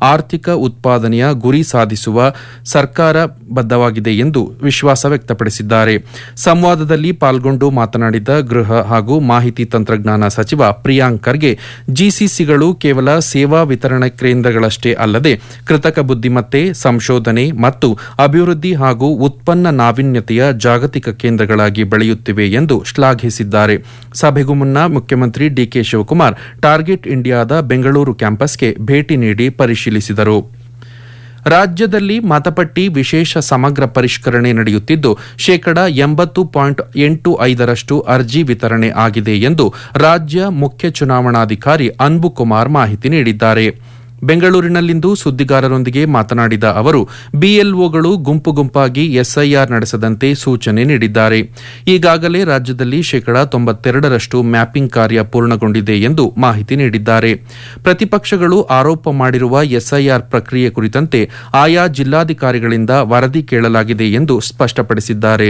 ಆರ್ಥಿಕ ಉತ್ಪಾದನೆಯ ಗುರಿ ಸಾಧಿಸುವ ಸರ್ಕಾರ ಬದ್ಧವಾಗಿದೆ ಎಂದು ವಿಶ್ವಾಸ ವ್ಯಕ್ತಪಡಿಸಿದ್ದಾರೆ ಸಂವಾದದಲ್ಲಿ ಪಾಲ್ಗೊಂಡು ಮಾತನಾಡಿದ ಗೃಹ ಹಾಗೂ ಮಾಹಿತಿ ತಂತ್ರಜ್ಞಾನ ಸಚಿವ ಪ್ರಿಯಾಂಕ್ ಖರ್ಗೆ ಜಿಸಿಸಿಗಳು ಕೇವಲ ಸೇವಾ ವಿತರಣಾ ಕೇಂದ್ರಗಳಷ್ಟೇ ಅಲ್ಲದೆ ಕೃತಕ ಬುದ್ದಿಮತ್ತೆ ಸಂಶೋಧನೆ ಮತ್ತು ಅಭಿವೃದ್ಧಿ ಹಾಗೂ ಉತ್ಪನ್ನ ನಾವೀನ್ಯತೆಯ ಜಾಗತಿಕ ಕೇಂದ್ರಗಳಾಗಿ ಬೆಳೆಯುತ್ತಿವೆ ಎಂದು ಶ್ಲಾಘಿಸಿದ್ದಾರೆ ಸಭೆಗೂ ಮುನ್ನ ಮುಖ್ಯಮಂತ್ರಿ ಡಿಕೆ ಶಿವಕುಮಾರ್ ಟಾರ್ಗೆಟ್ ಇಂಡಿಯಾದ ಬೆಂಗಳೂರು ಕ್ಯಾಂಪಸ್ಗೆ ಭೇಟಿ ನೀಡಿ ಪರಿಶೀಲಿಸಿದರು ರಾಜ್ಯದಲ್ಲಿ ಮತಪಟ್ಟಿ ವಿಶೇಷ ಸಮಗ್ರ ಪರಿಷ್ಕರಣೆ ನಡೆಯುತ್ತಿದ್ದು ಶೇಕಡ ಎಂಬತ್ತು ಪಾಯಿಂಟ್ ಎಂಟು ಐದರಷ್ಟು ಅರ್ಜಿ ವಿತರಣೆ ಆಗಿದೆ ಎಂದು ರಾಜ್ಯ ಮುಖ್ಯ ಚುನಾವಣಾಧಿಕಾರಿ ಅನ್ಬು ಕುಮಾರ್ ಮಾಹಿತಿ ನೀಡಿದ್ದಾರೆ ಬೆಂಗಳೂರಿನಲ್ಲಿಂದು ಸುದ್ದಿಗಾರರೊಂದಿಗೆ ಮಾತನಾಡಿದ ಅವರು ಬಿಎಲ್ಒಗಳು ಗುಂಪು ಗುಂಪಾಗಿ ಎಸ್ಐಆರ್ ನಡೆಸದಂತೆ ಸೂಚನೆ ನೀಡಿದ್ದಾರೆ ಈಗಾಗಲೇ ರಾಜ್ಯದಲ್ಲಿ ಶೇಕಡ ತೊಂಬತ್ತೆರಡರಷ್ಟು ಮ್ಯಾಪಿಂಗ್ ಕಾರ್ಯ ಪೂರ್ಣಗೊಂಡಿದೆ ಎಂದು ಮಾಹಿತಿ ನೀಡಿದ್ದಾರೆ ಪ್ರತಿಪಕ್ಷಗಳು ಆರೋಪ ಮಾಡಿರುವ ಎಸ್ಐಆರ್ ಪ್ರಕ್ರಿಯೆ ಕುರಿತಂತೆ ಆಯಾ ಜಿಲ್ಲಾಧಿಕಾರಿಗಳಿಂದ ವರದಿ ಕೇಳಲಾಗಿದೆ ಎಂದು ಸ್ಪಷ್ಟಪಡಿಸಿದ್ದಾರೆ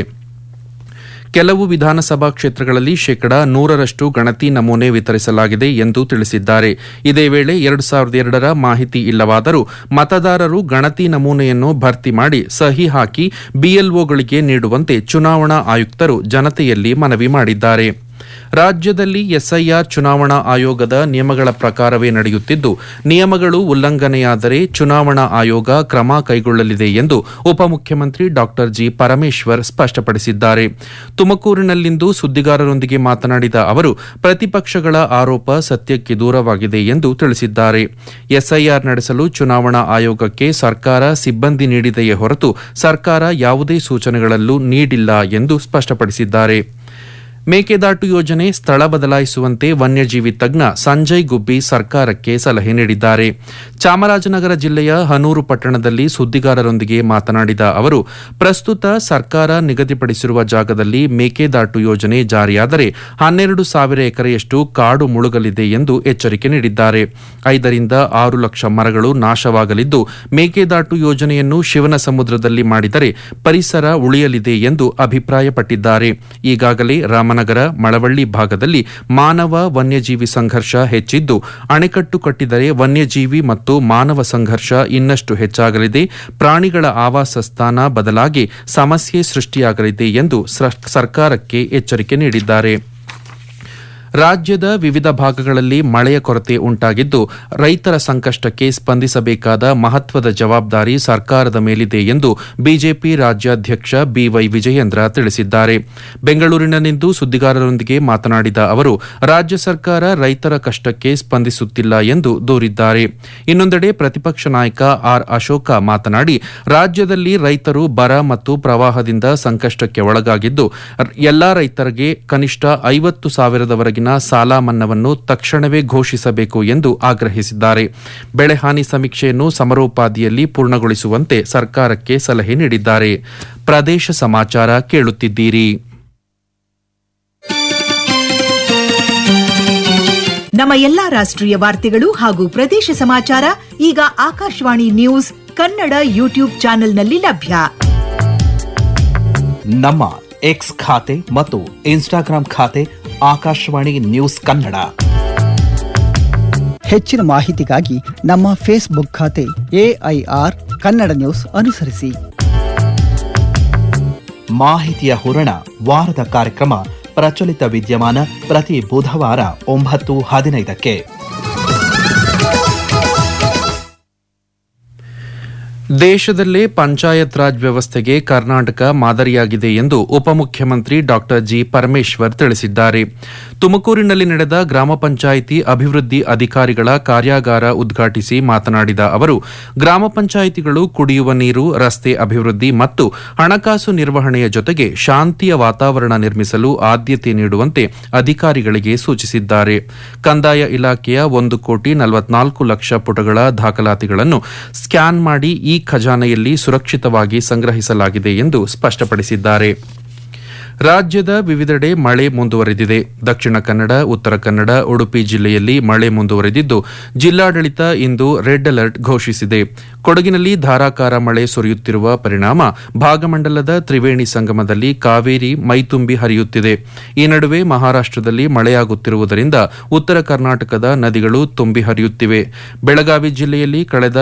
ಕೆಲವು ವಿಧಾನಸಭಾ ಕ್ಷೇತ್ರಗಳಲ್ಲಿ ಶೇಕಡ ನೂರರಷ್ಟು ಗಣತಿ ನಮೂನೆ ವಿತರಿಸಲಾಗಿದೆ ಎಂದು ತಿಳಿಸಿದ್ದಾರೆ ಇದೇ ವೇಳೆ ಎರಡು ಸಾವಿರದ ಎರಡರ ಮಾಹಿತಿ ಇಲ್ಲವಾದರೂ ಮತದಾರರು ಗಣತಿ ನಮೂನೆಯನ್ನು ಭರ್ತಿ ಮಾಡಿ ಸಹಿ ಹಾಕಿ ಬಿಎಲ್ಒಗಳಿಗೆ ನೀಡುವಂತೆ ಚುನಾವಣಾ ಆಯುಕ್ತರು ಜನತೆಯಲ್ಲಿ ಮನವಿ ಮಾಡಿದ್ದಾರೆ ರಾಜ್ಯದಲ್ಲಿ ಎಸ್ಐಆರ್ ಚುನಾವಣಾ ಆಯೋಗದ ನಿಯಮಗಳ ಪ್ರಕಾರವೇ ನಡೆಯುತ್ತಿದ್ದು ನಿಯಮಗಳು ಉಲ್ಲಂಘನೆಯಾದರೆ ಚುನಾವಣಾ ಆಯೋಗ ಕ್ರಮ ಕೈಗೊಳ್ಳಲಿದೆ ಎಂದು ಉಪಮುಖ್ಯಮಂತ್ರಿ ಡಾ ಜಿ ಪರಮೇಶ್ವರ್ ಸ್ಪಷ್ಟಪಡಿಸಿದ್ದಾರೆ ತುಮಕೂರಿನಲ್ಲಿಂದು ಸುದ್ದಿಗಾರರೊಂದಿಗೆ ಮಾತನಾಡಿದ ಅವರು ಪ್ರತಿಪಕ್ಷಗಳ ಆರೋಪ ಸತ್ಯಕ್ಕೆ ದೂರವಾಗಿದೆ ಎಂದು ತಿಳಿಸಿದ್ದಾರೆ ಎಸ್ಐಆರ್ ನಡೆಸಲು ಚುನಾವಣಾ ಆಯೋಗಕ್ಕೆ ಸರ್ಕಾರ ಸಿಬ್ಬಂದಿ ನೀಡಿದೆಯೇ ಹೊರತು ಸರ್ಕಾರ ಯಾವುದೇ ಸೂಚನೆಗಳಲ್ಲೂ ನೀಡಿಲ್ಲ ಎಂದು ಸ್ಪಷ್ಟಪಡಿಸಿದ್ದಾರೆ ಮೇಕೆದಾಟು ಯೋಜನೆ ಸ್ಥಳ ಬದಲಾಯಿಸುವಂತೆ ವನ್ಯಜೀವಿ ತಜ್ಞ ಸಂಜಯ್ ಗುಬ್ಬಿ ಸರ್ಕಾರಕ್ಕೆ ಸಲಹೆ ನೀಡಿದ್ದಾರೆ ಚಾಮರಾಜನಗರ ಜಿಲ್ಲೆಯ ಹನೂರು ಪಟ್ಟಣದಲ್ಲಿ ಸುದ್ದಿಗಾರರೊಂದಿಗೆ ಮಾತನಾಡಿದ ಅವರು ಪ್ರಸ್ತುತ ಸರ್ಕಾರ ನಿಗದಿಪಡಿಸಿರುವ ಜಾಗದಲ್ಲಿ ಮೇಕೆದಾಟು ಯೋಜನೆ ಜಾರಿಯಾದರೆ ಹನ್ನೆರಡು ಸಾವಿರ ಎಕರೆಯಷ್ಟು ಕಾಡು ಮುಳುಗಲಿದೆ ಎಂದು ಎಚ್ಚರಿಕೆ ನೀಡಿದ್ದಾರೆ ಐದರಿಂದ ಆರು ಲಕ್ಷ ಮರಗಳು ನಾಶವಾಗಲಿದ್ದು ಮೇಕೆದಾಟು ಯೋಜನೆಯನ್ನು ಶಿವನ ಸಮುದ್ರದಲ್ಲಿ ಮಾಡಿದರೆ ಪರಿಸರ ಉಳಿಯಲಿದೆ ಎಂದು ಅಭಿಪ್ರಾಯಪಟ್ಟಿದ್ದಾರೆ ಈಗಾಗಲೇ ರಾಮನಗರ ಮಳವಳ್ಳಿ ಭಾಗದಲ್ಲಿ ಮಾನವ ವನ್ಯಜೀವಿ ಸಂಘರ್ಷ ಹೆಚ್ಚಿದ್ದು ಅಣೆಕಟ್ಟು ಕಟ್ಟಿದರೆ ವನ್ಯಜೀವಿ ಮತ್ತು ಮಾನವ ಸಂಘರ್ಷ ಇನ್ನಷ್ಟು ಹೆಚ್ಚಾಗಲಿದೆ ಪ್ರಾಣಿಗಳ ಆವಾಸ ಸ್ಥಾನ ಬದಲಾಗಿ ಸಮಸ್ಯೆ ಸೃಷ್ಟಿಯಾಗಲಿದೆ ಎಂದು ಸರ್ಕಾರಕ್ಕೆ ಎಚ್ಚರಿಕೆ ನೀಡಿದ್ದಾರೆ ರಾಜ್ಯದ ವಿವಿಧ ಭಾಗಗಳಲ್ಲಿ ಮಳೆಯ ಕೊರತೆ ಉಂಟಾಗಿದ್ದು ರೈತರ ಸಂಕಷ್ಟಕ್ಕೆ ಸ್ಪಂದಿಸಬೇಕಾದ ಮಹತ್ವದ ಜವಾಬ್ದಾರಿ ಸರ್ಕಾರದ ಮೇಲಿದೆ ಎಂದು ಬಿಜೆಪಿ ರಾಜ್ಯಾಧ್ಯಕ್ಷ ಬಿವೈ ವಿಜಯೇಂದ್ರ ತಿಳಿಸಿದ್ದಾರೆ ಬೆಂಗಳೂರಿನಲ್ಲಿಂದು ಸುದ್ದಿಗಾರರೊಂದಿಗೆ ಮಾತನಾಡಿದ ಅವರು ರಾಜ್ಯ ಸರ್ಕಾರ ರೈತರ ಕಷ್ಟಕ್ಕೆ ಸ್ಪಂದಿಸುತ್ತಿಲ್ಲ ಎಂದು ದೂರಿದ್ದಾರೆ ಇನ್ನೊಂದೆಡೆ ಪ್ರತಿಪಕ್ಷ ನಾಯಕ ಆರ್ ಅಶೋಕ ಮಾತನಾಡಿ ರಾಜ್ಯದಲ್ಲಿ ರೈತರು ಬರ ಮತ್ತು ಪ್ರವಾಹದಿಂದ ಸಂಕಷ್ಟಕ್ಕೆ ಒಳಗಾಗಿದ್ದು ಎಲ್ಲಾ ರೈತರಿಗೆ ಕನಿಷ್ಠ ಐವತ್ತು ಸಾವಿರದವರೆಗಿನ ಸಾಲ ಮನ್ನಾವನ್ನು ತಕ್ಷಣವೇ ಘೋಷಿಸಬೇಕು ಎಂದು ಆಗ್ರಹಿಸಿದ್ದಾರೆ ಬೆಳೆ ಹಾನಿ ಸಮೀಕ್ಷೆಯನ್ನು ಸಮರೋಪಾದಿಯಲ್ಲಿ ಪೂರ್ಣಗೊಳಿಸುವಂತೆ ಸರ್ಕಾರಕ್ಕೆ ಸಲಹೆ ನೀಡಿದ್ದಾರೆ ಪ್ರದೇಶ ಸಮಾಚಾರ ಕೇಳುತ್ತಿದ್ದೀರಿ ನಮ್ಮ ಎಲ್ಲಾ ರಾಷ್ಟ್ರೀಯ ವಾರ್ತೆಗಳು ಹಾಗೂ ಪ್ರದೇಶ ಸಮಾಚಾರ ಈಗ ಆಕಾಶವಾಣಿ ನ್ಯೂಸ್ ಕನ್ನಡ ಯೂಟ್ಯೂಬ್ ಚಾನೆಲ್ನಲ್ಲಿ ಲಭ್ಯ ನಮ್ಮ ಎಕ್ಸ್ ಖಾತೆ ಮತ್ತು ಇನ್ಸ್ಟಾಗ್ರಾಂ ಖಾತೆ ಆಕಾಶವಾಣಿ ನ್ಯೂಸ್ ಕನ್ನಡ ಹೆಚ್ಚಿನ ಮಾಹಿತಿಗಾಗಿ ನಮ್ಮ ಫೇಸ್ಬುಕ್ ಖಾತೆ ಎಐಆರ್ ಕನ್ನಡ ನ್ಯೂಸ್ ಅನುಸರಿಸಿ ಮಾಹಿತಿಯ ಹೂರಣ ವಾರದ ಕಾರ್ಯಕ್ರಮ ಪ್ರಚಲಿತ ವಿದ್ಯಮಾನ ಪ್ರತಿ ಬುಧವಾರ ಒಂಬತ್ತು ಹದಿನೈದಕ್ಕೆ ದೇಶದಲ್ಲೇ ಪಂಚಾಯತ್ ರಾಜ್ ವ್ಯವಸ್ಥೆಗೆ ಕರ್ನಾಟಕ ಮಾದರಿಯಾಗಿದೆ ಎಂದು ಉಪಮುಖ್ಯಮಂತ್ರಿ ಡಾ ಜಿ ಪರಮೇಶ್ವರ್ ತಿಳಿಸಿದ್ದಾರೆ ತುಮಕೂರಿನಲ್ಲಿ ನಡೆದ ಗ್ರಾಮ ಪಂಚಾಯಿತಿ ಅಭಿವೃದ್ಧಿ ಅಧಿಕಾರಿಗಳ ಕಾರ್ಯಾಗಾರ ಉದ್ಘಾಟಿಸಿ ಮಾತನಾಡಿದ ಅವರು ಗ್ರಾಮ ಪಂಚಾಯಿತಿಗಳು ಕುಡಿಯುವ ನೀರು ರಸ್ತೆ ಅಭಿವೃದ್ಧಿ ಮತ್ತು ಹಣಕಾಸು ನಿರ್ವಹಣೆಯ ಜೊತೆಗೆ ಶಾಂತಿಯ ವಾತಾವರಣ ನಿರ್ಮಿಸಲು ಆದ್ಯತೆ ನೀಡುವಂತೆ ಅಧಿಕಾರಿಗಳಿಗೆ ಸೂಚಿಸಿದ್ದಾರೆ ಕಂದಾಯ ಇಲಾಖೆಯ ಒಂದು ಕೋಟಿ ನಲವತ್ನಾಲ್ಕು ಲಕ್ಷ ಪುಟಗಳ ದಾಖಲಾತಿಗಳನ್ನು ಸ್ಕ್ಯಾನ್ ಮಾಡಿ ಈ ಖಜಾನೆಯಲ್ಲಿ ಸುರಕ್ಷಿತವಾಗಿ ಸಂಗ್ರಹಿಸಲಾಗಿದೆ ಎಂದು ಸ್ಪಷ್ಟಪಡಿಸಿದ್ದಾರೆ ರಾಜ್ಯದ ವಿವಿಧೆಡೆ ಮಳೆ ಮುಂದುವರೆದಿದೆ ದಕ್ಷಿಣ ಕನ್ನಡ ಉತ್ತರ ಕನ್ನಡ ಉಡುಪಿ ಜಿಲ್ಲೆಯಲ್ಲಿ ಮಳೆ ಮುಂದುವರೆದಿದ್ದು ಜಿಲ್ಲಾಡಳಿತ ಇಂದು ರೆಡ್ ಅಲರ್ಟ್ ಘೋಷಿಸಿದೆ ಕೊಡಗಿನಲ್ಲಿ ಧಾರಾಕಾರ ಮಳೆ ಸುರಿಯುತ್ತಿರುವ ಪರಿಣಾಮ ಭಾಗಮಂಡಲದ ತ್ರಿವೇಣಿ ಸಂಗಮದಲ್ಲಿ ಕಾವೇರಿ ಮೈತುಂಬಿ ಹರಿಯುತ್ತಿದೆ ಈ ನಡುವೆ ಮಹಾರಾಷ್ಟದಲ್ಲಿ ಮಳೆಯಾಗುತ್ತಿರುವುದರಿಂದ ಉತ್ತರ ಕರ್ನಾಟಕದ ನದಿಗಳು ತುಂಬಿ ಹರಿಯುತ್ತಿವೆ ಬೆಳಗಾವಿ ಜಿಲ್ಲೆಯಲ್ಲಿ ಕಳೆದ